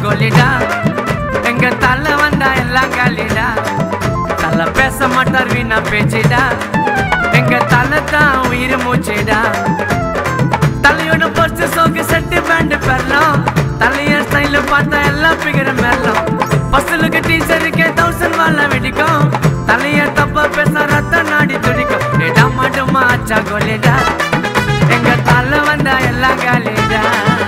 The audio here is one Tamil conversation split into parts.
கோலிடா எங்க தலை வந்தா எல்லாம் காலிடா தலை பேச மாட்டார் வீணா பேச்சிடா எங்க தலை தான் உயிர் மூச்சிடா தலையோட பர்ஸ் சோக்கு செட்டு பேண்ட் பெறலாம் தலைய ஸ்டைல பார்த்தா எல்லாம் பிகர மேலாம் பஸ்ஸுக்கு டீச்சருக்கு தௌசண்ட் வாழ வெடிக்கும் தலைய தப்பா பேச ரத்த நாடி துடிக்கும் ஏடா மாட்டுமா ஆச்சா கோலிடா எங்க தலை வந்தா எல்லாம் காலிடா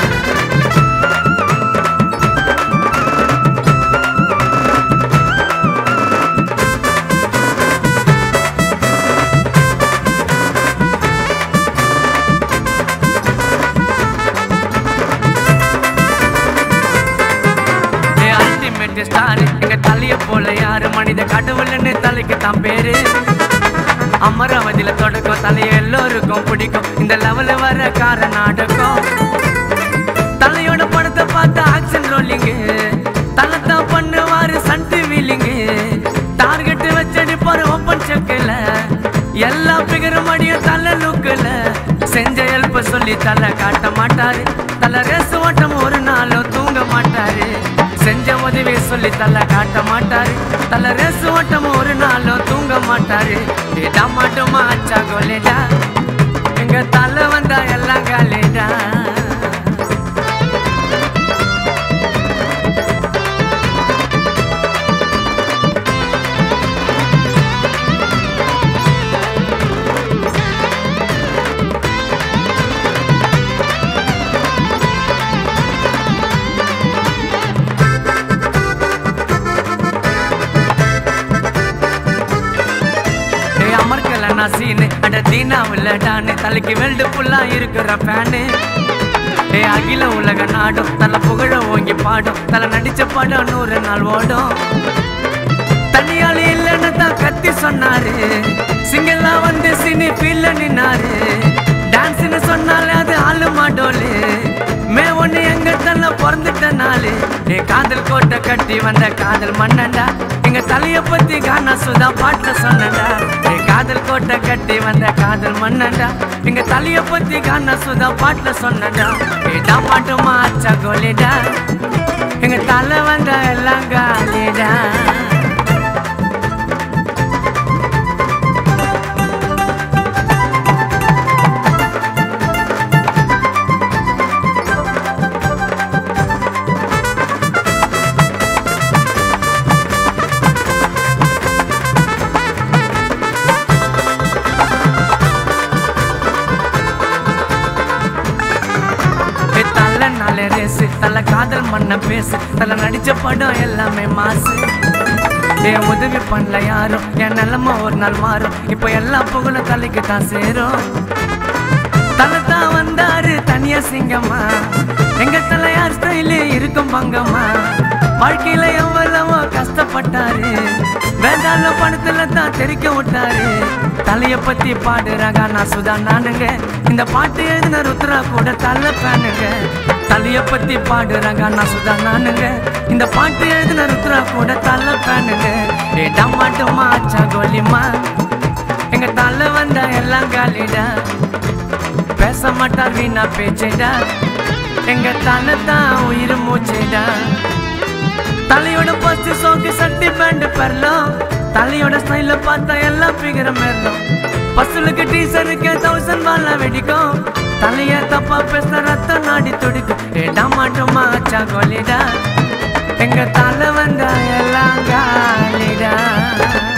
அல்டிமேட் ஸ்டார் எங்க தலைய போல யாரு மனித கடவுள்னு தலைக்கு தான் பேரு அமராவதியில தொடக்கம் தலைய எல்லோருக்கும் பிடிக்கும் இந்த லெவல வர கார நாடகம் தலையோட படத்தை பார்த்து ஆக்ஷன் ரோலிங்கு தலை தான் பண்ணுவாரு சண்டு வீலிங்கு டார்கெட் வச்சடிப்பாரு ஓப்பன் செக்கில் எல்லா பிகரும் அடியும் தலை லுக்கில் செஞ்ச ஹெல்ப் சொல்லி தலை காட்ட மாட்டாரு தலை ரேஸ் ஓட்டம் ஒரு நாளும் தூங்க மாட்டாரு செஞ்ச உதவி சொல்லி தலை காட்ட மாட்டாரு தலை ரேஸ் ஓட்டம் ஒரு நாளும் தூங்க மாட்டாரு ஏதா மாட்டோமா ஆச்சா கோலேடா எங்க தலை வந்தா எல்லாம் காலேடா ஏய் அமர்க்கல நான் சீனு அட தீனா உள்ளடான்னு தலைக்கு வெல்டு ஃபுல்லா இருக்கிற ஃபேனு ஏ அகில உலக நாடும் தலை புகழ ஓங்கி பாடும் தலை நடிச்ச படம் நூறு நாள் ஓடும் தனியாளி இல்லைன்னு தான் கத்தி சொன்னாரு சிங்கலா வந்து சினி ஃபீல்ல நின்னாரு டான்ஸ்னு சொன்னாலே அது ஆளு மாடோலு மே ஒண்ணு எங்க தள்ள பிறந்துட்ட நாளு ஏ காதல் கோட்டை கட்டி வந்த காதல் மன்னண்டா எங்க தலைய பத்தி கானா சுதா பாட்டுல சொன்னடா ஏ காதல் கோட்டை கட்டி வந்த காதல் மன்னண்டா எங்க தலைய பத்தி கானா சுதா பாட்டுல சொன்னடா ஏடா பாட்டுமா அச்சா கோலிடா எங்க தலை வந்த எல்லாம் காலிடா ஏ தலை நாளே ரேசு தலை காதல் மண்ண பேசு தலை நடிச்ச படம் எல்லாமே மாசு ஏ உதவி பண்ணல யாரும் என் நிலைமை ஒரு நாள் மாறும் இப்போ எல்லா புகழும் தலைக்கு தான் சேரும் தலை தான் வந்தாரு தனியா சிங்கம்மா எங்க தலையார் ஸ்டைலு இருக்கும் பங்கம்மா வாழ்க்கையில எவ்வளவோ கஷ்டப்பட்டாரு வேதாள படத்துல தான் தெரிக்க விட்டாரு தலைய பத்தி பாடுறாங்க நான் சுதா நானுங்க இந்த பாட்டு எழுதின ருத்ரா கூட தலை பேனுங்க தலைய பத்தி பாடுறாங்க நான் சுதா நானுங்க இந்த பாட்டு எழுதின ருத்ரா கூட தலை பேனுங்க ஏ டமாட்டோமா ஆச்சா கோலிமா எங்க தலை வந்தா எல்லாம் காலிடா பேச மாட்டார் வீணா பேச்சேடா எங்க தலை தான் உயிர் மூச்சேடா தலையோட பஸ்ட் சோக்கு சட்டி பேண்ட் பெறலாம் தலையோட ஸ்டைல பார்த்தா எல்லாம் பிகிற மேரலாம் பஸ்ஸுக்கு டீசருக்கு தௌசண்ட் வாழ வெடிக்கும் தலைய தப்பா பேச ரத்த நாடி துடிக்கும் ஏடா மாட்டோமா ஆச்சா கோலிடா எங்க தலை வந்தா எல்லாம் காலிடா